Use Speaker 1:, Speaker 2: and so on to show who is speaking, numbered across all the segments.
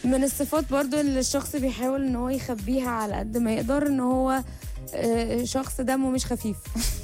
Speaker 1: من الصفات برضو اللي الشخص بيحاول ان هو يخبيها على قد ما يقدر ان هو آه، شخص دمه مش خفيف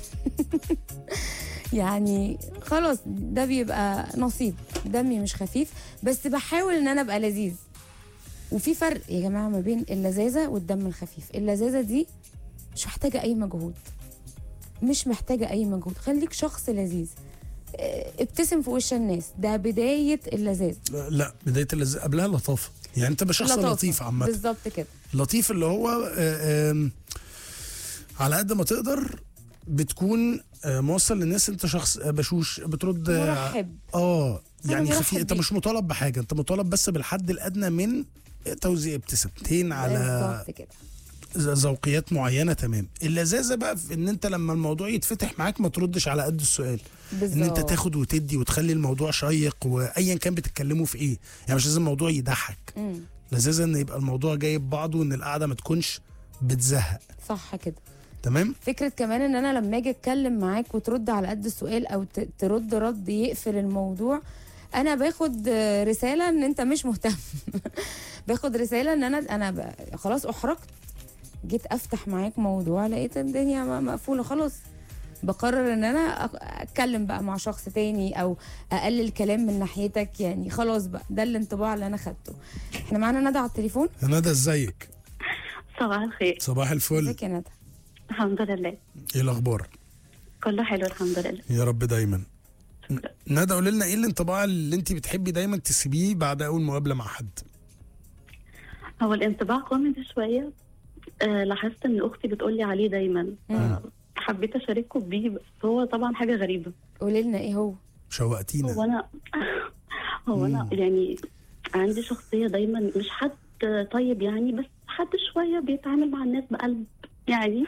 Speaker 1: يعني خلاص ده بيبقى نصيب دمي مش خفيف بس بحاول ان انا ابقى لذيذ وفي فرق يا جماعه ما بين اللذاذه والدم الخفيف اللذاذه دي مش محتاجه اي مجهود مش محتاجه اي مجهود خليك شخص لذيذ آه، ابتسم في وش الناس ده بدايه اللذاذ
Speaker 2: لا, لا بدايه اللز... قبلها لطافه يعني انت شخص
Speaker 1: لطافة.
Speaker 2: لطيف عامه
Speaker 1: بالظبط كده
Speaker 2: لطيف اللي هو آه، آم، على قد ما تقدر بتكون آه، موصل للناس انت شخص آه، بشوش بترد آه،
Speaker 1: مرحب
Speaker 2: اه يعني
Speaker 1: مرحب
Speaker 2: خفيف انت
Speaker 1: بيك.
Speaker 2: مش مطالب بحاجه انت مطالب بس بالحد الادنى من توزيع ابتسامتين على
Speaker 1: بالظبط كده
Speaker 2: ز- ذوقيات معينه تمام اللذاذه بقى في ان انت لما الموضوع يتفتح معاك ما تردش على قد السؤال ان انت
Speaker 1: بالظبط
Speaker 2: تاخد وتدي وتخلي الموضوع شيق وايا كان بتتكلموا في ايه يعني مش لازم الموضوع يضحك
Speaker 1: مم.
Speaker 2: لذاذه ان يبقى الموضوع جايب بعضه وان القعده ما تكونش بتزهق
Speaker 1: صح كده
Speaker 2: تمام
Speaker 1: فكره كمان ان انا لما اجي اتكلم معاك وترد على قد السؤال او ت- ترد رد يقفل الموضوع انا باخد آه، رساله ان انت مش مهتم باخد رساله ان انا انا ب- خلاص احرجت جيت افتح معاك موضوع لقيت الدنيا م- مقفوله خلاص بقرر ان انا أ- اتكلم بقى مع شخص تاني او اقلل كلام من ناحيتك يعني خلاص بقى ده الانطباع اللي انا خدته احنا معانا ندى على التليفون
Speaker 2: ندى ازيك
Speaker 3: صباح الخير
Speaker 2: صباح الفل
Speaker 1: ازيك يا ندى
Speaker 3: الحمد لله
Speaker 2: ايه الاخبار
Speaker 3: كله حلو الحمد لله
Speaker 2: يا رب دايما ن- ندى قولي لنا ايه الانطباع اللي انت بتحبي دايما تسيبيه بعد اول مقابله مع حد
Speaker 3: هو الانطباع كوميدي شويه آه لاحظت ان اختي بتقول لي عليه دايما
Speaker 1: مم.
Speaker 3: حبيت اشارككم بيه بس هو طبعا حاجه غريبه
Speaker 1: قولي لنا ايه هو
Speaker 3: هو
Speaker 2: شوقتينا
Speaker 3: انا هو انا
Speaker 2: مم.
Speaker 3: يعني عندي شخصيه دايما مش حد طيب يعني بس حد شويه بيتعامل مع الناس بقلب يعني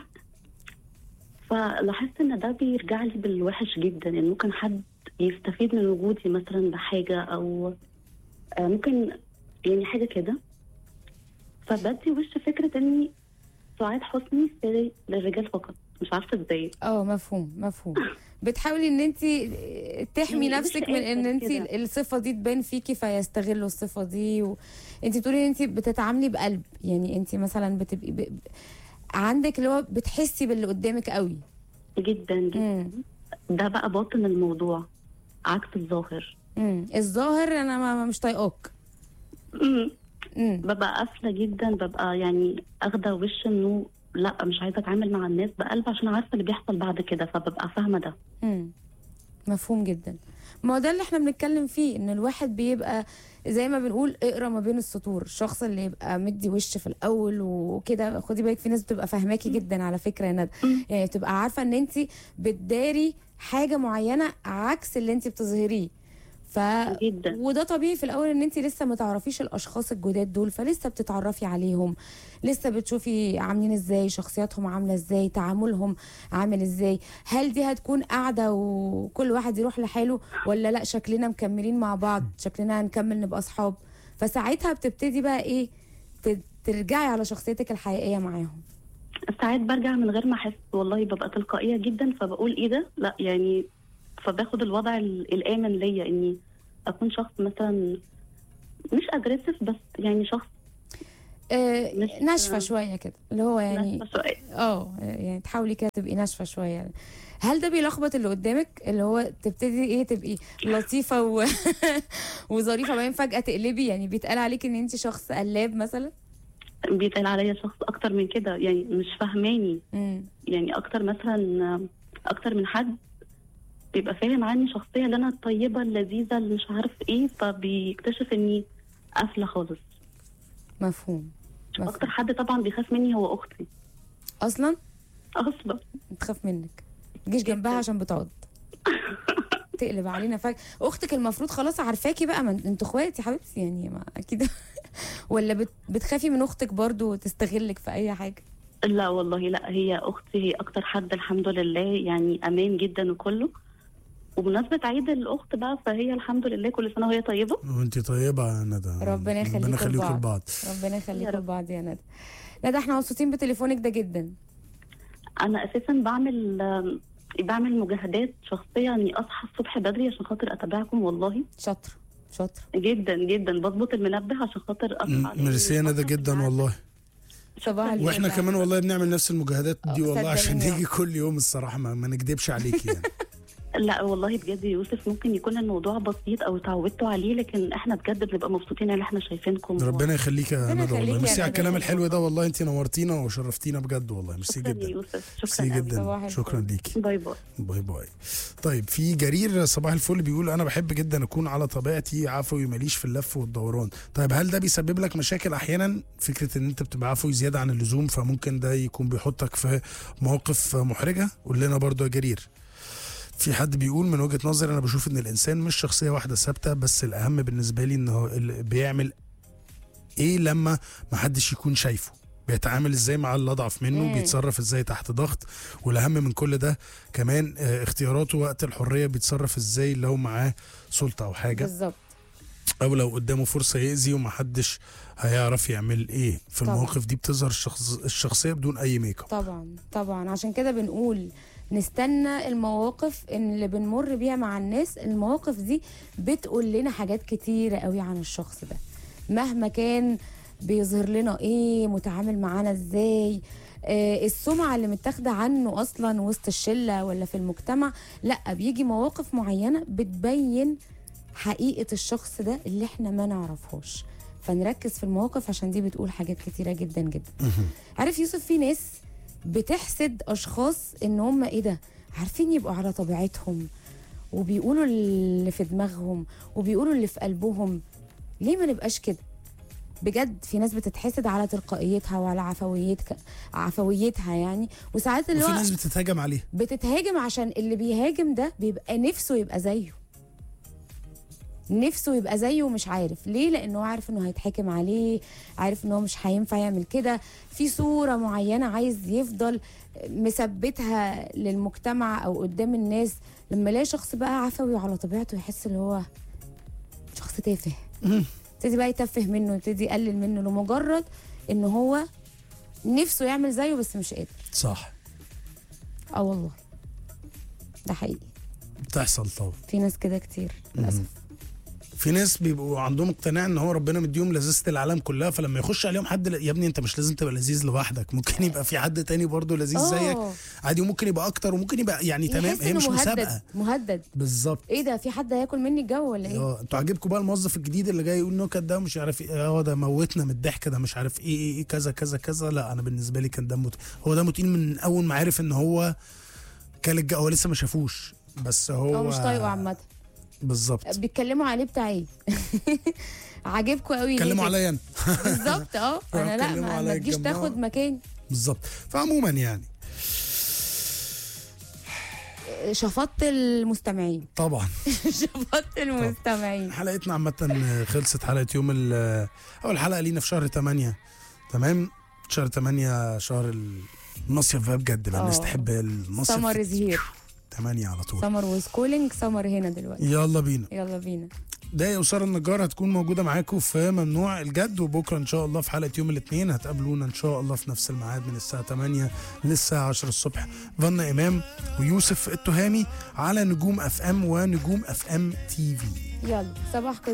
Speaker 3: فلاحظت ان ده بيرجع لي بالوحش جدا ان ممكن حد يستفيد من وجودي مثلا بحاجه او آه، ممكن يعني حاجه كده فبدي وش فكره اني سعاد حسني سري للرجال فقط مش عارفه ازاي
Speaker 1: اه مفهوم مفهوم بتحاولي ان انت تحمي
Speaker 3: يعني
Speaker 1: نفسك
Speaker 3: مش
Speaker 1: من ان
Speaker 3: قادرة
Speaker 1: انت
Speaker 3: كده.
Speaker 1: الصفه دي تبان فيكي فيستغلوا الصفه دي و... انت بتقولي ان انت بتتعاملي بقلب يعني انت مثلا بتبقي ب... عندك اللي هو بتحسي باللي قدامك قوي
Speaker 3: جدا جدا
Speaker 1: امم
Speaker 3: ده بقى باطن الموضوع عكس الظاهر
Speaker 1: امم الظاهر انا ما ما- مش طايقاك
Speaker 3: أمم.
Speaker 1: امم
Speaker 3: ببقى قافله جدا ببقى يعني اخده وش انه لا مش عايزه اتعامل مع الناس بقلب عشان عارفه اللي بيحصل بعد كده فببقى فاهمه ده
Speaker 1: امم مفهوم جدا ما هو ده اللي احنا بنتكلم فيه ان الواحد بيبقى زي ما بنقول اقرا ما بين السطور الشخص اللي يبقى مدي وش في الاول وكده خدي بالك في ناس بتبقى فاهماكي جدا على فكره يا ندى
Speaker 3: مم.
Speaker 1: يعني بتبقى عارفه ان انت بتداري حاجه معينه عكس اللي انت بتظهريه ف
Speaker 3: جدا
Speaker 1: وده طبيعي في الاول ان انت لسه ما تعرفيش الاشخاص الجداد دول فلسه بتتعرفي عليهم لسه بتشوفي عاملين ازاي شخصياتهم عامله ازاي تعاملهم عامل ازاي هل دي هتكون قاعده وكل واحد يروح لحاله ولا لا شكلنا مكملين مع بعض شكلنا هنكمل نبقى اصحاب فساعتها بتبتدي بقى ايه ت- ترجعي على شخصيتك الحقيقيه معاهم
Speaker 3: ساعات برجع من غير ما احس والله ببقى تلقائيه جدا فبقول ايه ده لا يعني فباخد الوضع ال- الامن ليا اني اكون شخص مثلا مش اجريسيف بس يعني شخص
Speaker 1: آه
Speaker 3: مش-
Speaker 1: ناشفه شويه كده اللي هو يعني
Speaker 3: ناشفة شوية.
Speaker 1: اه يعني تحاولي كده تبقي ناشفه شويه هل ده بيلخبط اللي قدامك اللي هو تبتدي ايه تبقي لطيفه و... وظريفه بعدين فجاه تقلبي يعني بيتقال عليك ان انت شخص قلاب مثلا
Speaker 3: بيتقال عليا شخص اكتر من كده يعني مش فاهماني
Speaker 1: امم
Speaker 3: يعني اكتر مثلا اكتر من حد بيبقى فاهم عني شخصيه اللي انا الطيبه اللذيذه اللي مش عارف ايه فبيكتشف اني قافله خالص
Speaker 1: مفهوم
Speaker 3: اكتر
Speaker 1: مفهوم
Speaker 3: حد طبعا بيخاف مني هو اختي
Speaker 1: اصلا
Speaker 3: اصلا
Speaker 1: بتخاف منك تجيش جنبها عشان بتقعد تقلب علينا فجأة اختك المفروض خلاص عارفاكي بقى ما انتوا اخوات يا حبيبتي يعني ما اكيد ولا بت... بتخافي من اختك برضو وتستغلك في اي حاجه
Speaker 3: لا والله لا هي اختي هي اكتر حد الحمد لله يعني امان جدا وكله وبمناسبة عيد الأخت بقى فهي الحمد لله كل سنة وهي طيبة
Speaker 2: وانت طيبه يا ندى
Speaker 1: ربنا يخليكوا
Speaker 2: ربنا يخليكم
Speaker 1: لبعض.
Speaker 2: لبعض
Speaker 1: ربنا يخليكم
Speaker 3: يا رب.
Speaker 1: لبعض يا ندى ندى احنا مبسوطين بتليفونك ده جدا
Speaker 3: أنا أساسا بعمل آم، بعمل مجاهدات شخصية إني أصحى الصبح بدري عشان خاطر أتابعكم والله
Speaker 1: شاطره شاطره
Speaker 3: جدا جدا بظبط المنبه عشان خاطر اصحى لأن
Speaker 2: ميرسي يا ندى
Speaker 3: الفترة
Speaker 2: جدا
Speaker 3: بتاعت-
Speaker 2: والله
Speaker 1: صباح الفل
Speaker 2: واحنا
Speaker 1: يا
Speaker 2: كمان
Speaker 1: أحمد.
Speaker 2: والله بنعمل نفس المجاهدات دي
Speaker 1: آه،
Speaker 2: والله عشان
Speaker 1: صدقيني.
Speaker 2: نيجي كل يوم الصراحه ما, ما نكدبش عليكي يعني
Speaker 3: لا والله بجد يا يوسف ممكن يكون الموضوع بسيط او اتعودتوا عليه لكن احنا بجد بنبقى مبسوطين ان احنا شايفينكم
Speaker 2: ربنا يخليك يا
Speaker 1: ربنا
Speaker 2: ندى والله
Speaker 1: يخليك يا
Speaker 2: ميرسي على
Speaker 1: ندى
Speaker 2: الكلام
Speaker 1: والله.
Speaker 2: الحلو ده والله انت نورتينا وشرفتينا بجد والله ميرسي
Speaker 3: شكرا يا
Speaker 2: جدا
Speaker 3: يوسف
Speaker 2: ميرسي
Speaker 3: شكرا قوي.
Speaker 1: صباح
Speaker 2: جدا
Speaker 1: الفل.
Speaker 2: شكرا ليكي
Speaker 3: باي باي
Speaker 2: باي باي طيب في جرير صباح الفل بيقول انا بحب جدا اكون على طبيعتي عفوي ماليش في اللف والدوران طيب هل ده بيسبب لك مشاكل احيانا فكره ان انت بتبقى عفوي زياده عن اللزوم فممكن ده يكون بيحطك في مواقف محرجه قول لنا برضو يا جرير في حد بيقول من وجهه نظري انا بشوف ان الانسان مش شخصيه واحده ثابته بس الاهم بالنسبه لي ان هو ال- بيعمل ايه لما محدش يكون شايفه بيتعامل ازاي مع اللي اضعف منه
Speaker 1: مم.
Speaker 2: بيتصرف ازاي تحت ضغط والاهم من كل ده كمان آه، اختياراته وقت الحريه بيتصرف ازاي لو معاه سلطه او حاجه
Speaker 1: بالظبط
Speaker 2: او لو قدامه فرصه يأذي ومحدش هيعرف يعمل ايه في
Speaker 1: طبعا.
Speaker 2: المواقف دي بتظهر الشخص الشخصيه بدون اي ميك اب
Speaker 1: طبعا طبعا عشان كده بنقول نستنى المواقف إن اللي بنمر بيها مع الناس المواقف دي بتقول لنا حاجات كتيرة قوي عن الشخص ده مهما كان بيظهر لنا ايه متعامل معانا ازاي آه السمعة اللي متاخدة عنه أصلا وسط الشلة ولا في المجتمع لا بيجي مواقف معينة بتبين حقيقة الشخص ده اللي احنا ما نعرفهاش فنركز في المواقف عشان دي بتقول حاجات كتيرة جدا جدا عارف يوسف في ناس بتحسد اشخاص ان هم ايه ده عارفين يبقوا على طبيعتهم وبيقولوا اللي في دماغهم وبيقولوا اللي في قلبهم ليه ما نبقاش كده بجد في ناس بتتحسد على تلقائيتها وعلى عفويتها عفويتها يعني وساعات اللي
Speaker 2: وفي
Speaker 1: هو
Speaker 2: ناس بتتهاجم عليه
Speaker 1: بتتهاجم عشان اللي بيهاجم ده بيبقى نفسه يبقى زيه نفسه يبقى زيه ومش عارف ليه لانه عارف انه هيتحكم عليه عارف انه مش هينفع يعمل كده في صورة معينة عايز يفضل مثبتها للمجتمع او قدام الناس لما يلاقي شخص بقى عفوي وعلى طبيعته يحس اللي هو شخص تافه يبتدي بقى يتفه منه يبتدي يقلل منه لمجرد ان هو نفسه يعمل زيه بس مش قادر
Speaker 2: صح
Speaker 1: اه والله ده حقيقي
Speaker 2: بتحصل طبعا
Speaker 1: في ناس كده كتير للاسف
Speaker 2: في ناس بيبقوا عندهم اقتناع ان هو ربنا مديهم لذيذه العالم كلها فلما يخش عليهم حد ل- يا ابني انت مش لازم تبقى لذيذ لوحدك ممكن يبقى في حد تاني برضه لذيذ
Speaker 1: آه.
Speaker 2: زيك عادي وممكن يبقى اكتر وممكن يبقى يعني تمام
Speaker 1: يحس
Speaker 2: هي
Speaker 1: إنه
Speaker 2: مش
Speaker 1: مهدد
Speaker 2: مسابقه
Speaker 1: مهدد
Speaker 2: بالظبط
Speaker 1: ايه ده في حد هياكل مني الجو ولا ايه
Speaker 2: اه انتوا عاجبكم بقى الموظف الجديد اللي جاي يقول نكت ده مش عارف ايه اه ده موتنا من الضحك ده مش عارف ايه ايه, إيه كذا كذا كذا لا انا بالنسبه لي كان دمه تقيل. هو دمه تقيل من اول ما عرف ان هو كان الج- هو لسه ما شافوش بس هو
Speaker 1: هو مش طايقه عامه
Speaker 2: بالظبط
Speaker 1: بيتكلموا عليه بتاع ايه عجبكم قوي ليه
Speaker 2: اتكلموا
Speaker 1: كده؟
Speaker 2: عليا انا
Speaker 1: بالظبط اه انا لا
Speaker 2: اتكلموا
Speaker 1: ما,
Speaker 2: عليا
Speaker 1: ما تجيش
Speaker 2: الجماعة.
Speaker 1: تاخد مكان
Speaker 2: بالظبط فعموما يعني
Speaker 1: شفطت المستمعين
Speaker 2: طبعا
Speaker 1: شفطت المستمعين
Speaker 2: حلقتنا عامة خلصت حلقة يوم ال- أول حلقة لينا في شهر 8 تمام شهر 8 شهر المصيف بقى بجد بقى الناس
Speaker 1: آه.
Speaker 2: تحب المصيف
Speaker 1: سمر از هير
Speaker 2: 8 على طول
Speaker 1: سمر ويز كولينج سمر هنا دلوقتي
Speaker 2: يلا بينا
Speaker 1: يلا بينا
Speaker 2: ده يا أسارة النجار هتكون موجودة معاكم في ممنوع الجد وبكرة إن شاء الله في حلقة يوم الاثنين هتقابلونا إن شاء الله في نفس الميعاد من الساعة 8 للساعة 10 الصبح فنا إمام ويوسف التهامي على نجوم اف ام ونجوم اف ام تي في
Speaker 1: يلا صباح